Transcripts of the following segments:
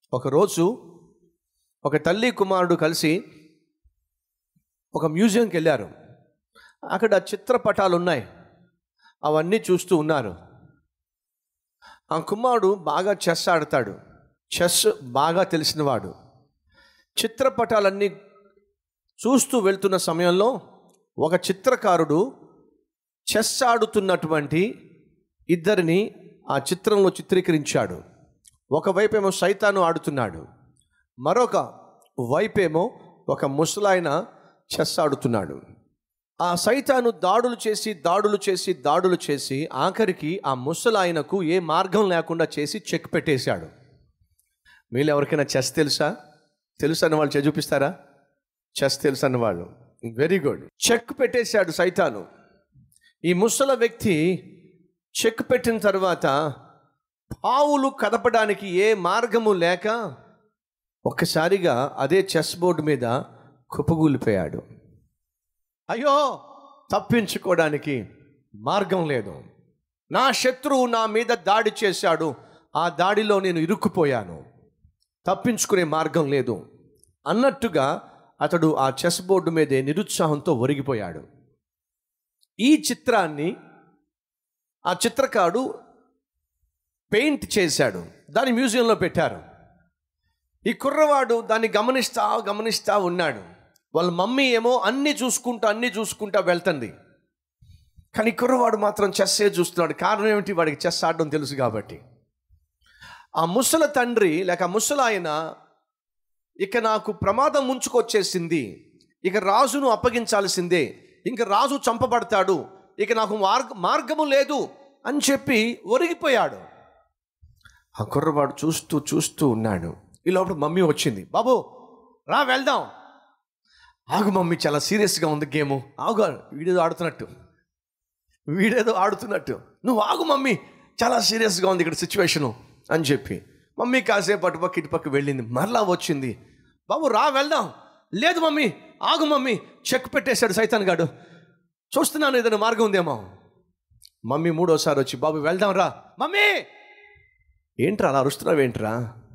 ఒకరోజు ఒక తల్లి కుమారుడు కలిసి ఒక మ్యూజియంకి వెళ్ళారు అక్కడ చిత్రపటాలు ఉన్నాయి అవన్నీ చూస్తూ ఉన్నారు ఆ కుమారుడు బాగా చెస్ ఆడతాడు చెస్ బాగా తెలిసినవాడు చిత్రపటాలన్నీ చూస్తూ వెళ్తున్న సమయంలో ఒక చిత్రకారుడు చెస్ ఆడుతున్నటువంటి ఇద్దరిని ఆ చిత్రంలో చిత్రీకరించాడు ఒకవైపేమో సైతాను ఆడుతున్నాడు మరొక వైపేమో ఒక ముసలాయన చెస్ ఆడుతున్నాడు ఆ సైతాను దాడులు చేసి దాడులు చేసి దాడులు చేసి ఆఖరికి ఆ ముసలాయనకు ఏ మార్గం లేకుండా చేసి చెక్ పెట్టేశాడు మీరు ఎవరికైనా చెస్ తెలుసా తెలుసు అన్న వాళ్ళు చె- చూపిస్తారా చెస్ తెలుసు అన్న వాళ్ళు వెరీ గుడ్ చెక్ పెట్టేశాడు సైతాను ఈ ముసల వ్యక్తి చెక్ పెట్టిన తర్వాత పావులు కదపడానికి ఏ మార్గము లేక ఒక్కసారిగా అదే చెస్ బోర్డు మీద కుప్పగూలిపోయాడు అయ్యో తప్పించుకోవడానికి మార్గం లేదు నా శత్రువు నా మీద దాడి చేశాడు ఆ దాడిలో నేను ఇరుక్కుపోయాను తప్పించుకునే మార్గం లేదు అన్నట్టుగా అతడు ఆ చెస్ బోర్డు మీదే నిరుత్సాహంతో ఒరిగిపోయాడు ఈ చిత్రాన్ని ఆ చిత్రకారుడు పెయింట్ చేశాడు దాన్ని మ్యూజియంలో పెట్టారు ఈ కుర్రవాడు దాన్ని గమనిస్తా గమనిస్తా ఉన్నాడు వాళ్ళ మమ్మీ ఏమో అన్నీ చూసుకుంటా అన్నీ చూసుకుంటా వెళ్తుంది కానీ ఈ కుర్రవాడు మాత్రం చెస్సే చూస్తున్నాడు కారణం ఏమిటి వాడికి చెస్ ఆడడం తెలుసు కాబట్టి ఆ ముసల తండ్రి లేక ఆ ముసలాయన ఇక నాకు ప్రమాదం ముంచుకొచ్చేసింది ఇక రాజును అప్పగించాల్సిందే ఇంక రాజు చంపబడతాడు ఇక నాకు మార్గ మార్గము లేదు అని చెప్పి ఒరిగిపోయాడు ఆ కుర్రవాడు చూస్తూ చూస్తూ ఉన్నాడు ఈ లోపల మమ్మీ వచ్చింది బాబు రా వెళ్దాం ఆగు మమ్మీ చాలా సీరియస్గా ఉంది గేము ఆగు వీడేదో ఆడుతున్నట్టు వీడేదో ఆడుతున్నట్టు నువ్వు ఆగు మమ్మీ చాలా సీరియస్గా ఉంది ఇక్కడ సిచ్యువేషను అని చెప్పి మమ్మీ కాసేపు అటుపక్క ఇటుపక్క వెళ్ళింది మరలా వచ్చింది బాబు రా వెళ్దాం లేదు మమ్మీ ఆగు మమ్మీ చెక్ పెట్టేశాడు సైతాన్ గాడు చూస్తున్నాను ఏదైనా మార్గం ఉందేమో మమ్మీ మూడోసారి వచ్చి బాబు వెళ్దాం రా మమ్మీ ఏంట్రా అలా అరుస్తున్నావు ఏంట్రా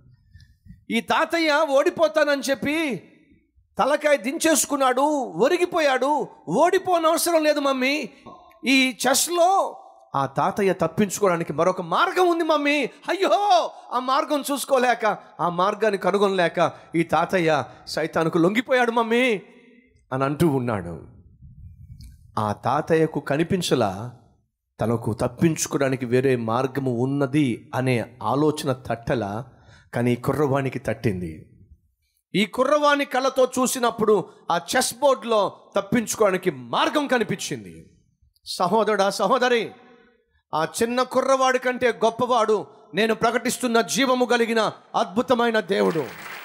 ఈ తాతయ్య ఓడిపోతానని చెప్పి తలకాయ దించేసుకున్నాడు ఒరిగిపోయాడు ఓడిపోనవసరం లేదు మమ్మీ ఈ చెస్లో ఆ తాతయ్య తప్పించుకోవడానికి మరొక మార్గం ఉంది మమ్మీ అయ్యో ఆ మార్గం చూసుకోలేక ఆ మార్గాన్ని కనుగొనలేక ఈ తాతయ్య సైతానికి లొంగిపోయాడు మమ్మీ అని అంటూ ఉన్నాడు ఆ తాతయ్యకు కనిపించలా తనకు తప్పించుకోవడానికి వేరే మార్గము ఉన్నది అనే ఆలోచన తట్టల కానీ ఈ కుర్రవానికి తట్టింది ఈ కుర్రవాణి కళ్ళతో చూసినప్పుడు ఆ చెస్ బోర్డ్లో తప్పించుకోవడానికి మార్గం కనిపించింది సహోదరుడా సహోదరి ఆ చిన్న కుర్రవాడి కంటే గొప్పవాడు నేను ప్రకటిస్తున్న జీవము కలిగిన అద్భుతమైన దేవుడు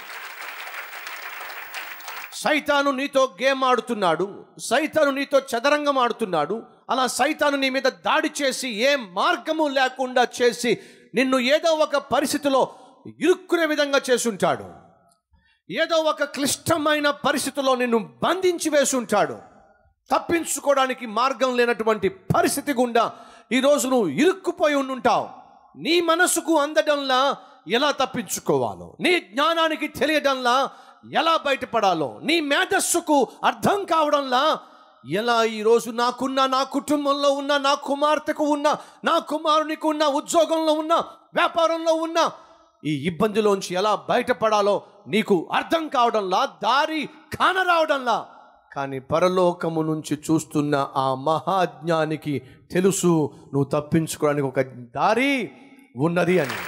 సైతాను నీతో గేమ్ ఆడుతున్నాడు సైతాను నీతో చదరంగం ఆడుతున్నాడు అలా సైతాను నీ మీద దాడి చేసి ఏ మార్గము లేకుండా చేసి నిన్ను ఏదో ఒక పరిస్థితిలో ఇరుక్కునే విధంగా చేసుంటాడు ఏదో ఒక క్లిష్టమైన పరిస్థితిలో నిన్ను బంధించి వేసుంటాడు తప్పించుకోవడానికి మార్గం లేనటువంటి పరిస్థితి గుండా ఈరోజు నువ్వు ఇరుక్కుపోయి ఉండుంటావు నీ మనసుకు అందడంలా ఎలా తప్పించుకోవాలో నీ జ్ఞానానికి తెలియడంలా ఎలా బయటపడాలో నీ మేధస్సుకు అర్థం కావడంలా ఎలా ఈరోజు నాకున్న నా కుటుంబంలో ఉన్న నా కుమార్తెకు ఉన్న నా కుమారునికి ఉన్న ఉద్యోగంలో ఉన్న వ్యాపారంలో ఉన్న ఈ ఇబ్బందిలోంచి ఎలా బయటపడాలో నీకు అర్థం కావడంలా దారి కానరావడంలా కానీ పరలోకము నుంచి చూస్తున్న ఆ మహాజ్ఞానికి తెలుసు నువ్వు తప్పించుకోవడానికి ఒక దారి ఉన్నది అని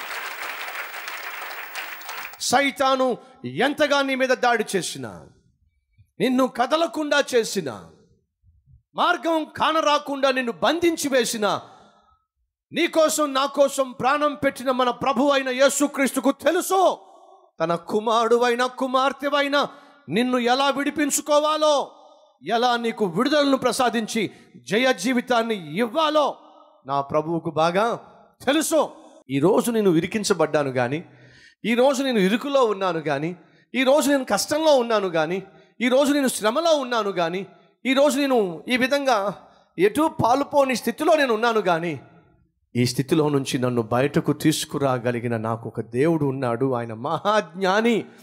సైతాను ఎంతగా నీ మీద దాడి చేసిన నిన్ను కదలకుండా చేసిన మార్గం కానరాకుండా నిన్ను బంధించి వేసిన నీకోసం నా కోసం ప్రాణం పెట్టిన మన ప్రభు అయిన యేసుక్రీస్తుకు తెలుసు తన కుమారుడువైన కుమార్తెవైన నిన్ను ఎలా విడిపించుకోవాలో ఎలా నీకు విడుదలను ప్రసాదించి జయ జీవితాన్ని ఇవ్వాలో నా ప్రభువుకు బాగా తెలుసు ఈరోజు నేను ఇరికించబడ్డాను కానీ ఈరోజు నేను ఇరుకులో ఉన్నాను కానీ ఈరోజు నేను కష్టంలో ఉన్నాను కానీ ఈరోజు నేను శ్రమలో ఉన్నాను కానీ ఈరోజు నేను ఈ విధంగా ఎటు పాలుపోని స్థితిలో నేను ఉన్నాను కానీ ఈ స్థితిలో నుంచి నన్ను బయటకు తీసుకురాగలిగిన నాకు ఒక దేవుడు ఉన్నాడు ఆయన మహాజ్ఞాని